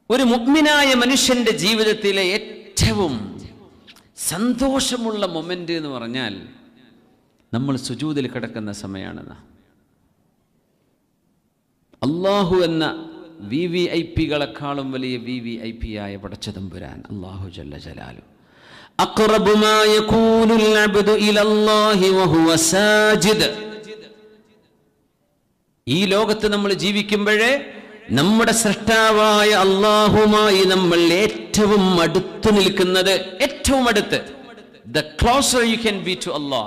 ഒരു മുഗ്മിനായ മനുഷ്യന്റെ ജീവിതത്തിലെ ഏറ്റവും സന്തോഷമുള്ള മൊമെന്റ് എന്ന് പറഞ്ഞാൽ നമ്മൾ സുജൂതിൽ കിടക്കുന്ന സമയമാണെന്ന് അള്ളാഹു എന്ന വി വി ഐ പികളെക്കാളും വലിയ വി വി ഐ പി ആയ പടച്ചതമ്പുരാൻ അള്ളാഹു ജല്ല ജലാലു أقرب ما يكون العبد إلى الله وهو ساجد ഈ ലോകത്ത് നമ്മൾ ജീവിക്കുമ്പോഴേ നമ്മുടെ സൃഷ്ടാവായ അള്ളാഹുമായി നമ്മൾ ഏറ്റവും അടുത്ത് നിൽക്കുന്നത് ഏറ്റവും അടുത്ത് the closer you can be to Allah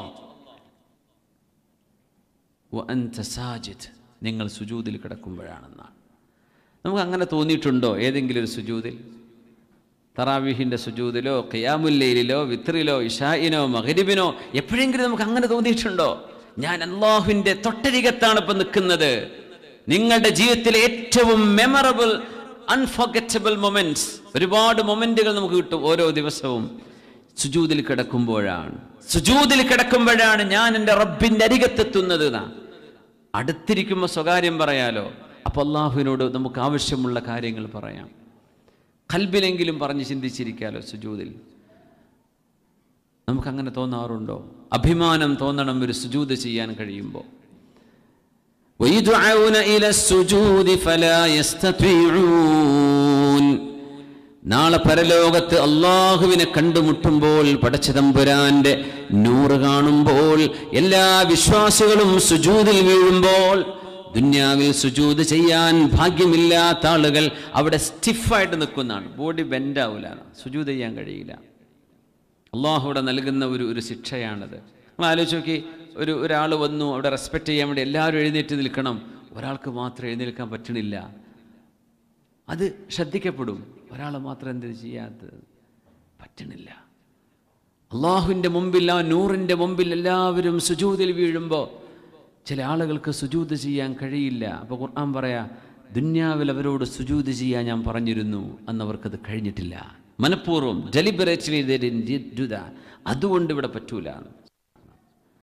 സാജിദ് നിങ്ങൾ സുജൂതിൽ കിടക്കുമ്പോഴാണെന്നാണ് നമുക്ക് അങ്ങനെ തോന്നിയിട്ടുണ്ടോ ഏതെങ്കിലും ഒരു സുജൂതിൽ തറാവീഹിൻ്റെ സുജൂതിലോ ഖിയാമുല്ലയിലോ വിത്രിലോ ഇഷായിനോ മകരിബിനോ എപ്പോഴെങ്കിലും നമുക്ക് അങ്ങനെ തോന്നിയിട്ടുണ്ടോ ഞാൻ അള്ളാഹുവിൻ്റെ തൊട്ടരികത്താണ് ഇപ്പം നിൽക്കുന്നത് നിങ്ങളുടെ ജീവിതത്തിലെ ഏറ്റവും മെമ്മറബിൾ അൺഫോർഗറ്റബിൾ മൊമെന്റ്സ് ഒരുപാട് മൊമെന്റുകൾ നമുക്ക് കിട്ടും ഓരോ ദിവസവും സുജൂതിൽ കിടക്കുമ്പോഴാണ് സുജൂതിൽ കിടക്കുമ്പോഴാണ് ഞാൻ എൻ്റെ റബ്ബിൻ്റെ അരികത്തെത്തുന്നത് എന്നാ അടുത്തിരിക്കുമ്പോൾ സ്വകാര്യം പറയാലോ അപ്പോൾ അള്ളാഹുവിനോട് നമുക്ക് ആവശ്യമുള്ള കാര്യങ്ങൾ പറയാം കൽബിലെങ്കിലും പറഞ്ഞ് ചിന്തിച്ചിരിക്കാലോ സുജൂതിൽ നമുക്കങ്ങനെ തോന്നാറുണ്ടോ അഭിമാനം തോന്നണം ഒരു സുജൂത് ചെയ്യാൻ കഴിയുമ്പോൾ ويدعون إلى السجود فلا يستطيعون നാളെ പരലോകത്ത് അള്ളാഹുവിനെ കണ്ടുമുട്ടുമ്പോൾ പടച്ചതമ്പുരാന്റെ നൂറ് കാണുമ്പോൾ എല്ലാ വിശ്വാസികളും സുജൂതിൽ വീഴുമ്പോൾ ദുന്യാവിൽ സുജൂത് ചെയ്യാൻ ഭാഗ്യമില്ലാത്ത ആളുകൾ അവിടെ സ്റ്റിഫായിട്ട് നിൽക്കുന്നതാണ് ബോഡി ബെൻഡാവില്ല സുജൂത് ചെയ്യാൻ കഴിയില്ല അള്ളാഹുവിടെ നൽകുന്ന ഒരു ഒരു ശിക്ഷയാണത് നമ്മൾ ആലോചിച്ച് നോക്കി ഒരു ഒരാൾ വന്നു അവിടെ റെസ്പെക്റ്റ് ചെയ്യാൻ വേണ്ടി എല്ലാവരും എഴുന്നേറ്റ് നിൽക്കണം ഒരാൾക്ക് മാത്രം എഴുന്നേൽക്കാൻ പറ്റണില്ല അത് ശ്രദ്ധിക്കപ്പെടും ഒരാൾ മാത്രം എന്ത് ചെയ്യാത്തത് പറ്റണില്ല അള്ളാഹുവിൻ്റെ മുമ്പിൽ ആ നൂറിൻ്റെ മുമ്പിൽ എല്ലാവരും സുജൂതിൽ വീഴുമ്പോൾ ചില ആളുകൾക്ക് സുജൂത് ചെയ്യാൻ കഴിയില്ല അപ്പോൾ ഖുർആൻ പറയാ ദുന്യാവിൽ അവരോട് സുജൂത് ചെയ്യാൻ ഞാൻ പറഞ്ഞിരുന്നു അന്നവർക്കത് കഴിഞ്ഞിട്ടില്ല മനഃപൂർവ്വം ഡെലിബറേറ്റ്ലി അതുകൊണ്ട് ഇവിടെ പറ്റൂല